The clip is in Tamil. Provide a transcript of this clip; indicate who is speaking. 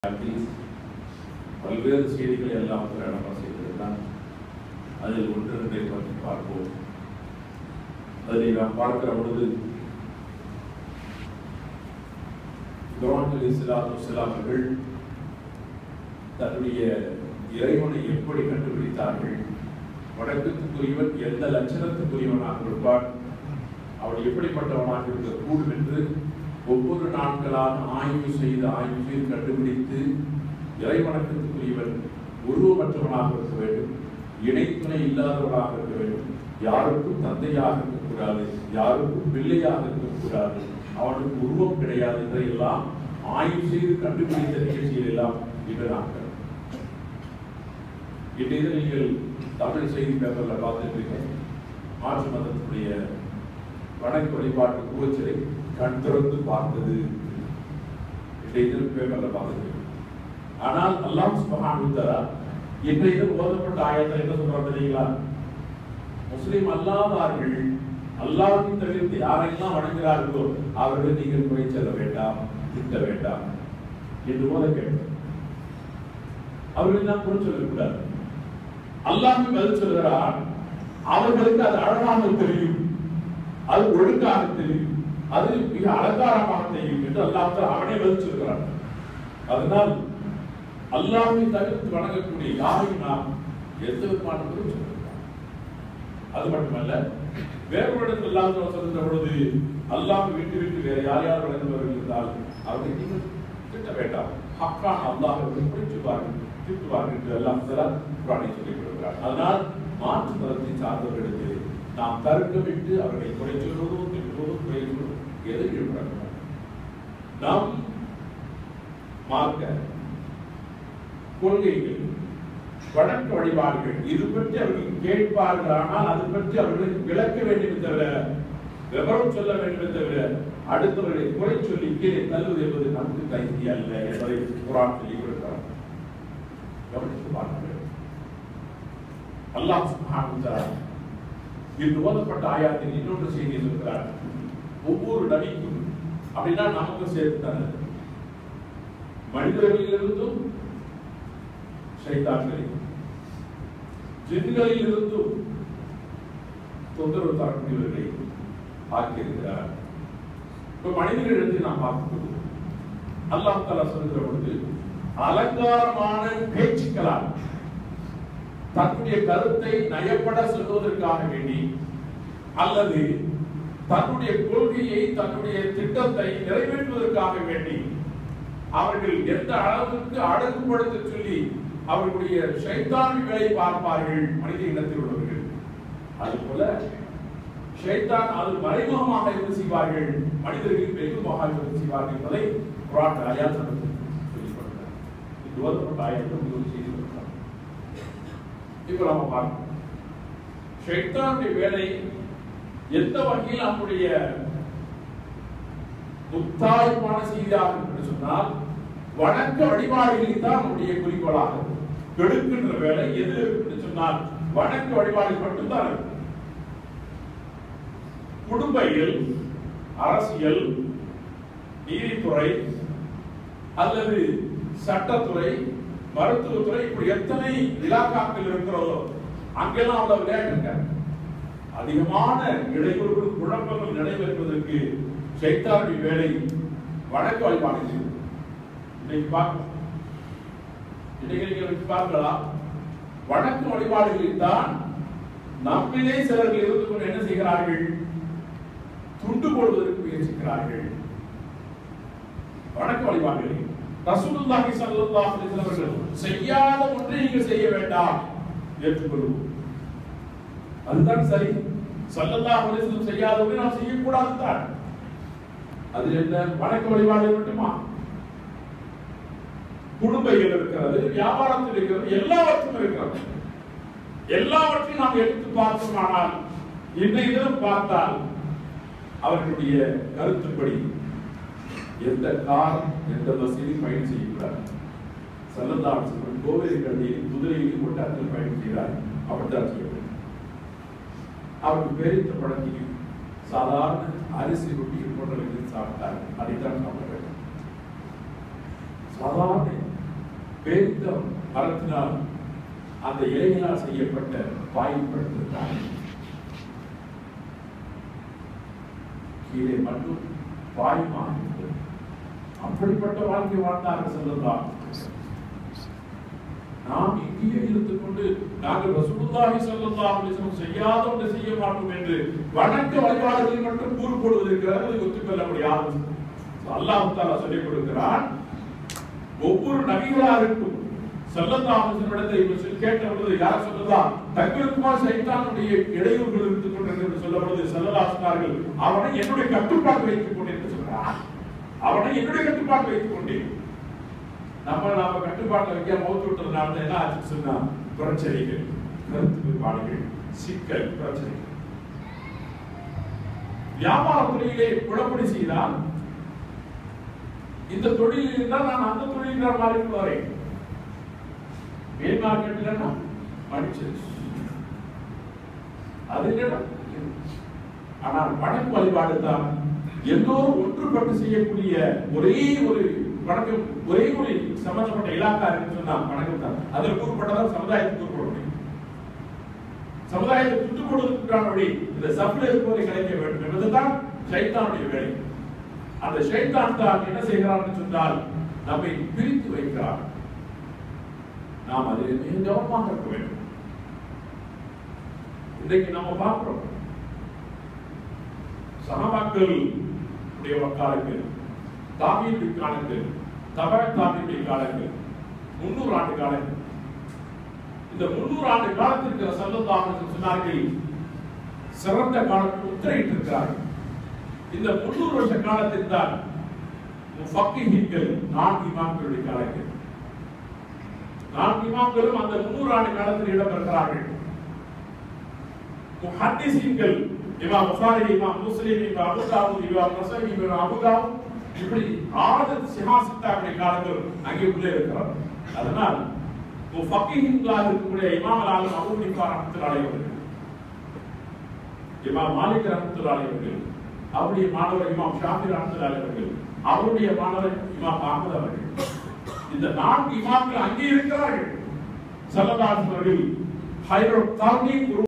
Speaker 1: அதில் பல்வேறு செய்திகளை எல்லாம் பிரகடனம் செய்திருந்தான் அதில் ஒன்று இரண்டை பற்றி பார்ப்போம் அதில் நாம் பார்க்கிற பொழுது இப்ராஹிம் அலி இஸ்லாத்து அவர்கள் தன்னுடைய இறைவனை எப்படி கண்டுபிடித்தார்கள் வணக்கத்துக்குரியவன் எந்த லட்சணத்துக்குரியவனாக இருப்பான் அவன் எப்படிப்பட்டவனாக இருக்கக்கூடும் என்று ஒவ்வொரு நாட்களாக ஆய்வு செய்து ஆய்வு செய்து கண்டுபிடித்து இறைவணக்கத்துக்குரியவன் உருவமற்றவனாக இருக்க வேண்டும் இணைத்துணை இல்லாதவனாக இருக்க வேண்டும் யாருக்கும் தந்தையாக இருக்கக்கூடாது யாருக்கும் பிள்ளையாக இருக்கக்கூடாது அவனுக்கு உருவம் கிடையாது என்றெல்லாம் ஆய்வு செய்து கண்டுபிடித்த நிகழ்ச்சிகள் எல்லாம் இன்று நாட்கள் இன்றைய நீங்கள் தமிழ் செய்தி பேப்பர்ல பார்த்துருப்பீங்க மாற்று மதத்துடைய வணக்க வழிபாட்டு கூச்சலை கண் திறந்து பார்த்தது இன்றைய தினம் பேப்பர்ல பார்த்துருப்பீங்க ஆனால் அல்லாஹ் சுபஹானஹு தஆலா இன்றைய தினம் ஓதப்பட்ட ஆயத்தில் என்ன சொல்றாங்க தெரியுங்களா முஸ்லிம் அல்லாதார்கள் அல்லாஹ்வை தவிர்த்து யாரெல்லாம் வணங்குகிறார்களோ அவர்களை நீங்கள் குறை செல்ல வேண்டாம் திட்ட வேண்டாம் என்று போத கேட்டோம் அவர்கள் தான் குறை சொல்லக்கூடாது அல்லாஹ் பதில் சொல்கிறார் அவர்களுக்கு அது அழகாக தெரியும் அது ஒழுங்காக தெரியும் அது மிக அலங்காரமாக தெரியும் என்று அல்லாஹ் தஆலா அவனே பதில் சொல்கிறான் அதனால் அல்லாஹ்வை தவிர்த்து வணங்கக்கூடிய யாரையும் நாம் எந்த விதமான குறை சொல்லக்கூடாது அது மட்டுமல்ல வேறொரு இடத்தில் அல்லாஹ் தஆலா சொல்கிற பொழுது அல்லாஹ் விட்டு விட்டு வேற யார் யார் வணங்குபவர்கள் இருந்தால் அவர்களை நீங்கள் திட்ட வேண்டாம் ஹக்கான அல்லாஹ் அவர்கள் குறிச்சுவார்கள் திட்டுவார்கள் என்று எல்லாம் சில குரானை சொல்லிக் கொடுக்கிறார் அதனால் மாற்று மதத்தை சார்ந்தவர்களுக்கு நாம் தர்க்கமிட்டு அவர்களை குறை சொல்வதோ திட்டுவதோ குறை சொல்வதோ எதை ஈடுபடக்கூடாது நாம் மார்க்க கொள்கைகள் வழக்க வழிபாடுகள் இது பற்றி அவர்கள் கேட்பார்கள் ஆனால் அது பற்றி அவர்களுக்கு விளக்க வேண்டும் தவிர விவரம் சொல்ல வேண்டும் தவிர அடுத்தவர்களை குறை சொல்லி கீழே தள்ளுவது என்பது நமக்கு கைதி அல்ல என்பதை குரான் சொல்லிக் கொடுக்கிறார் கவனித்து பார்க்க வேண்டும் அல்லாஹ் சுப்ஹானஹு வ தஆலா இன்று ஓதப்பட்ட ஆயாத்தில் இன்னொரு செய்தி இருக்கிறார் ஒவ்வொரு நபிக்கும் அப்படின்னா நமக்கும் சேர்த்து தானே மனிதர்களிலிருந்தும் சைத்தான்களை ஜின்களில் இருந்தும் தொந்தரவு தரக்கூடியவர்களை ஆக்கியிருக்கிறார் இப்ப மனிதர்களிடத்தில் நாம் பார்க்கும்போது அல்லாஹ் தலா சொல்கிற பொழுது அலங்காரமான பேச்சுக்களால் தன்னுடைய கருத்தை நயப்பட சொல்வதற்காக வேண்டி அல்லது தன்னுடைய கொள்கையை தன்னுடைய திட்டத்தை நிறைவேற்றுவதற்காக வேண்டி அவர்கள் எந்த அளவுக்கு அடக்குப்படுத்த சொல்லி அவர்களுடைய சைத்தான்களை பார்ப்பார்கள் மனித இனத்தில் உள்ளவர்கள் அதுபோல ஷைத்தான் அது மறைமுகமாக இருந்து செய்வார்கள் மனிதர்கள் வெகுமாக இருந்து செய்வார்கள் என்பதை குரான் ஆயாத் சொல்லிக் கொடுக்கிறார் இது ஓதப்பட்ட ஆயத்தில் ஒரு செய்தி கொடுக்கிறார் இப்போ நம்ம பார்க்கணும் ஷைத்தானுடைய வேலை எந்த வகையில் நம்முடைய முத்தாய்ப்பான செய்தியாக என்று சொன்னால் வணக்க வழிபாடுகளில் தான் நம்முடைய குறிக்கோளாக இருக்கும். கெடுக்கின்ற வேலை எது என்று சொன்னால் வணக்க வழிபாடுகள் மட்டும்தான் இருக்கும் குடும்பையில் அரசியல் நீதித்துறை அல்லது சட்டத்துறை மருத்துவத்துறை இப்படி எத்தனை இலாக்காக்கள் இருக்கிறதோ அங்கெல்லாம் அவ்வளவு விளையாட்டுங்க அதிகமான இடையூறுகள் குழப்பங்கள் நடைபெறுவதற்கு சைத்தானுடைய வேலை வழக்க வழிபாடு செய்யும் இன்னைக்கு பார்க்கலாம் இன்னைக்கு நீங்க பார்க்கலாம் வழக்கு வழிபாடுகளில் தான் நம்மிலே சிலர்கள் இருந்து கொண்டு என்ன செய்கிறார்கள் துண்டு போடுவதற்கு முயற்சிக்கிறார்கள் வணக்க வழிபாடுகளில் ரசூலுல்லாஹி ஸல்லல்லாஹு அலைஹி வஸல்லம் அவர்கள் செய்யாத ஒன்றை நீங்கள் செய்ய வேண்டாம் ஏற்றுக்கொள்வோம் அதுதான் சரி ஸல்லல்லாஹு அலைஹி வஸல்லம் செய்யாத ஒன்றை நாம் செய்யக்கூடாது தான் அது என்ன வணக்க வழிபாடு மட்டுமா குடும்பங்கள் இருக்கிறது வியாபாரத்தில் இருக்கிறது எல்லாவற்றும் இருக்கிறது எல்லாவற்றையும் நாம் எடுத்து பார்த்தோமானால் இன்றைய தினம் பார்த்தால் அவர்களுடைய கருத்துப்படி எந்த கார் எந்த பஸ்ஸிலும் பயணம் செய்யக்கூடாது செல்லந்தான் சொல்றேன் கோவில் கண்டியில் குதிரையில் கொண்டாட்டில் பயணம் செய்கிறார் அப்படித்தான் சொல்றேன் அவருக்கு பேரித்த பழக்கியும் சாதாரண அரிசி ரொட்டி போன்றவர்கள் சாப்பிட்டார் அதைத்தான் சாப்பிட வேண்டும் சாதாரண பேரித்த மரத்தினால் அந்த இலையினால் செய்யப்பட்ட பாய்படுத்திருந்தார் கீழே மட்டும் பாயுமா இருந்தது. அப்படிப்பட்ட வாழ்க்கை வாழ்ந்தார்கள் செல்லலாம் நாம் இங்கேயே இருந்து கொண்டு நாங்கள் ரசூலுல்லாஹி ஸல்லல்லாஹு அலைஹி வஸல்லம் செய்யாத ஒன்றை செய்ய மாட்டோம் என்று வணக்க வழிபாடுகளில் மட்டும் கூறு போடுவதற்கிறது அதை ஒத்துக்கொள்ள முடியாது அல்லாஹ் தஆலா சொல்லிக் கொடுக்கிறான் ஒவ்வொரு நபிகளாருக்கும் ஸல்லல்லாஹு அலைஹி வஸல்லம் இடத்தை இவர்கள் கேட்ட பொழுது யார் சொல்லுதா தங்களுக்குமா சைத்தானுடைய இடையூறுகள் இருந்து கொண்டிருக்கிறது என்று சொல்லும் பொழுது ஸல்லல்லாஹு சொன்னார்கள் அவனை என்னுடைய கட்டுப்பாட்டு வைத்துக் கொண்டு என்று சொல்றான் அவனை என்னுடைய கட்டுப்பாட்டு வைத்துக் கொண்டேன் நம்ம நாம கட்டுப்பாட்டில் வைக்க மௌத்து விட்டுறதுனால என்ன ஆச்சு சொன்னா பிரச்சனைகள் கருத்து வேறுபாடுகள் சிக்கல் பிரச்சனைகள் வியாபார துறையிலே குழப்படி செய்தால் இந்த தொழிலில் இருந்தால் நான் அந்த தொழிலில் மாறி வரேன் மேல் மார்க்கெட்ல மடிச்சது அது இல்லைன்னா ஆனால் வணக்கு வழிபாடு தான் எல்லோரும் ஒன்றுபட்டு செய்யக்கூடிய ஒரே ஒரு வணக்கம் ஒரே ஒரு சம்பந்தப்பட்ட இலாக்கா இருக்குன்னு சொன்னா வணக்கம் தான் அதில் கூறப்பட்டதான் சமுதாயத்துக்கு கூறப்பட முடியும் சமுதாயத்தை சுட்டுக் கொடுக்கின்றான வழி இந்த சப்ல இருப்பதை கிடைக்க வேண்டும் என்பதுதான் சைத்தானுடைய வேலை அந்த ஷைத்தான் தான் என்ன செய்கிறான்னு சொன்னால் நம்மை பிரித்து வைக்கிறார் நாம் அதில் மிக கவனமாக இருக்க வேண்டும் இன்றைக்கு நாம பார்க்கிறோம் சகபாக்கள் உடைய காலங்கள் தாமீனுடைய காலங்கள் தப தாமீனுடைய காலங்கள் முன்னூறு ஆண்டு காலங்கள் இந்த முன்னூறு ஆண்டு காலத்திற்கு சல்லல்லாஹு சொன்னார்கள் சிறந்த காலத்தில் உத்தரையிட்டிருக்கிறார்கள் இந்த முன்னூறு வருஷ காலத்தில் தான் முஃபக்கிஹீன்கள் நான்கு இமாம்களுடைய காலங்கள் நான்கு இமாம்களும் அந்த முன்னூறு ஆண்டு காலத்தில் இடம்பெறுகிறார்கள் முஹத்திசீன்கள் இமாம் புகாரி இமாம் முஸ்லிம் இமாம் அபு தாவூத் இமாம் நஸை இமாம் அபு தாவூத் இப்படி ஆறு சிஹாசித்தாவுடைய காலங்கள் அங்கே உள்ளே இருக்கிறார் அதனால் முஃபக்கிஹீன்களாக இருக்கக்கூடிய இமாம் ஆலம் அபு ஹனீஃபா ரஹ்மத்துல்லாஹி அவர்கள் இமாம் மாலிக் ரஹ்மத்துல்லாஹி அவர்கள் அவருடைய மாணவர் இமாம் ஷாஃபி ரஹ்மத்துல்லாஹி அவர்கள் அவருடைய மாணவர் இமாம் அஹமது அவர்கள் இந்த நான்கு இமாம்கள் அங்கே இருக்கிறார்கள் சல்லல்லாஹு அலைஹி வஸல்லம் ஹைரோ தானி